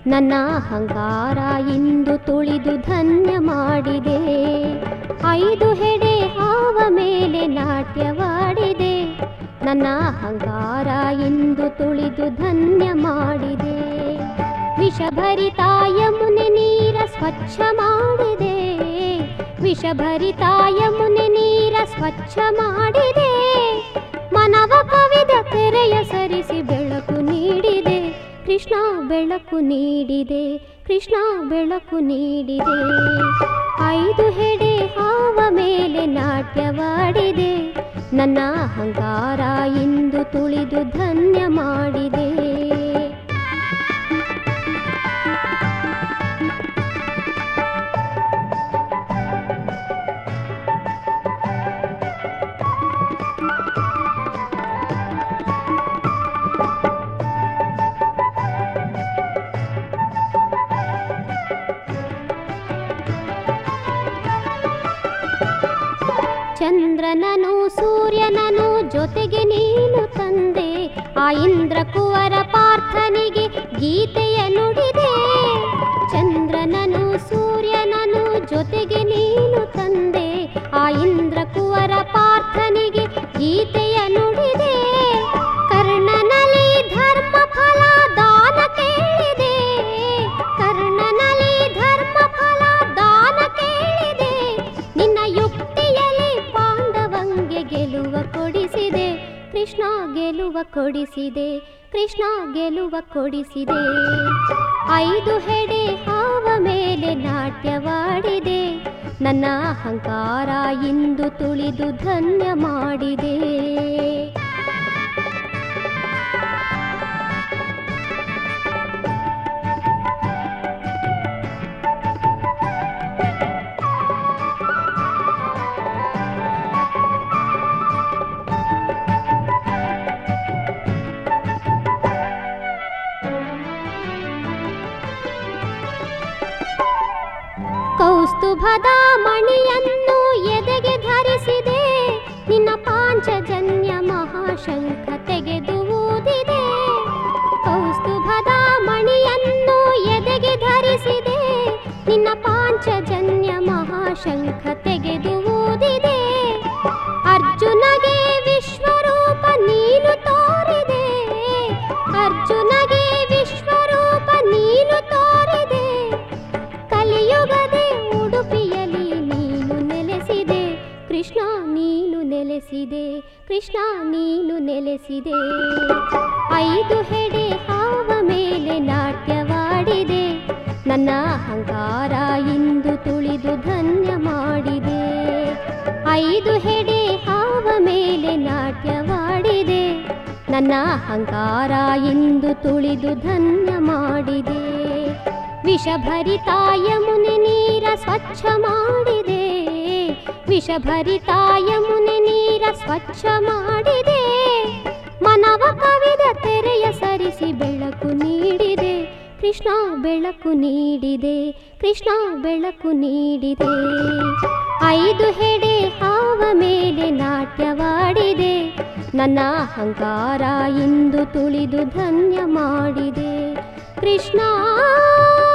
ನನ್ನ ಅಹಂಕಾರ ಇಂದು ತುಳಿದು ಧನ್ಯ ಮಾಡಿದೆ ಐದು ಹೆಡೆ ಹಾವ ಮೇಲೆ ನಾಟ್ಯವಾಡಿದೆ ನನ್ನ ಅಹಂಕಾರ ಇಂದು ತುಳಿದು ಧನ್ಯ ಮಾಡಿದೆ ವಿಷಭರಿತ ಯಮುನೆ ನೀರ ಸ್ವಚ್ಛ ಮಾಡಿದೆ ವಿಷಭರಿತ ಯಮುನೆ ನೀರ ಸ್ವಚ್ಛ ಮಾಡಿದೆ ಮನವ ಕವಿದ ತೆರೆಯ ಸರಿಸಿ ಬೆಳಕು ನೀಡಿದೆ ಕೃಷ್ಣ ಬೆಳಕು ನೀಡಿದೆ ಕೃಷ್ಣ ಬೆಳಕು ನೀಡಿದೆ ಐದು ಹೆಡೆ ಹಾವ ಮೇಲೆ ನಾಟ್ಯವಾಡಿದೆ ನನ್ನ ಅಹಂಕಾರ ಇಂದು ತುಳಿದು ಧನ್ಯ ಮಾಡಿದೆ ಚಂದ್ರನನು ಸೂರ್ಯನನು ಜೊತೆಗೆ ನೀನು ತಂದೆ ಆ ಇಂದ್ರ ಕುವರ ಪಾರ್ಥನಿಗೆ ಗೀತೆಯ ನುಡಿದೆ ಚಂದ್ರನನು ಸೂರ್ಯನನು ಜೊತೆಗೆ ನೀನು ತಂದೆ ಆ ಇಂದ್ರ ಕುವರ ಪಾರ್ಥನಿಗೆ ಗೀತೆಯ ನುಡಿದೆ ಕರ್ಣನಲ್ಲಿ ಧರ್ಮ ಫಲ ದಾನ ಕೇಳಿದೆ ಕರ್ಣನಲ್ಲಿ ಧರ್ಮ ಫಲ ದಾನ ಕೇಳಿದೆ ನಿನ್ನ ಯುಕ್ತಿಯಲ್ಲಿ ಪಾಂಡವಂಗೆ ಗೆಲುವ ಕೊಡಿಸಿದೆ ಕೃಷ್ಣ ಗೆಲುವ ಕೊಡಿಸಿದೆ ಕೃಷ್ಣ ಗೆಲುವ ಕೊಡಿಸಿದೆ ಐದು ಹೆಡೆ ಹಾವ ಮೇಲೆ ನಾಟ್ಯವಾಡಿದೆ ನನ್ನ ಅಹಂಕಾರ ಇಂದು ತುಳಿದು ಧನ್ಯ ಮಾಡಿದೆ ಕೌಸ್ತುಭದ ಮಣಿಯನ್ನು ಎದೆಗೆ ಧರಿಸಿದೆ ನಿನ್ನ ಪಾಂಚಜನ್ಯ ಮಹಾಶಂಖ ತೆಗೆದು ಊದಿದೆ ಕೌಸ್ತುಭದ ಮಣಿಯನ್ನು ಎದೆಗೆ ಧರಿಸಿದೆ ನಿನ್ನ ಪಾಂಚಜನ್ಯ ಮಹಾಶಂಖ ತೆಗೆದು ಊದಿದೆ ಅರ್ಜುನಗೆ ವಿಶ್ವರೂಪ ನೀನು ತೋರಿದೆ ಅರ್ಜುನಗೆ ವಿಶ್ವರೂಪ ನೀನು ತೋರಿದೆ ಕಲಿಯುಗದೆ ಉಡುಪಿಯಲ್ಲಿ ನೀನು ನೆಲೆಸಿದೆ ಕೃಷ್ಣ ನೀನು ನೆಲೆಸಿದೆ ಕೃಷ್ಣ ನೀನು ನೆಲೆಸಿದೆ ಐದು ಹೆಡೆ ಹಾವ ಮೇಲೆ ನಾಟ್ಯವಾಡಿದೆ ನನ್ನ ಅಹಂಕಾರ ಇಂದು ತುಳಿದು ಧನ್ಯ ಮಾಡಿದೆ ಐದು ಹೆಡೆ ಹಾವ ಮೇಲೆ ನಾಟ್ಯವಾಡಿದೆ ನನ್ನ ಅಹಂಕಾರ ಇಂದು ತುಳಿದು ಧನ್ಯ ಮಾಡಿದೆ ವಿಷಭರಿತ ಯಮುನೆ ನೀರ ಸ್ವಚ್ಛ ಮಾಡಿದೆ ವಿಷಭರಿತ ಯಮುನೆ ನೀರ ಸ್ವಚ್ಛ ಮಾಡಿದೆ ಮನವ ಕವಿದ ತೆರೆಯ ಸರಿಸಿ ಬೆಳಕು ನೀಡಿದೆ ಕೃಷ್ಣ ಬೆಳಕು ನೀಡಿದೆ ಕೃಷ್ಣ ಬೆಳಕು ನೀಡಿದೆ ಐದು ಹೆಡೆ ಹಾವ ಮೇಲೆ ನಾಟ್ಯವಾಡಿದೆ ನನ್ನ ಅಹಂಕಾರ ಇಂದು ತುಳಿದು ಧನ್ಯ ಮಾಡಿದೆ ಕೃಷ್ಣ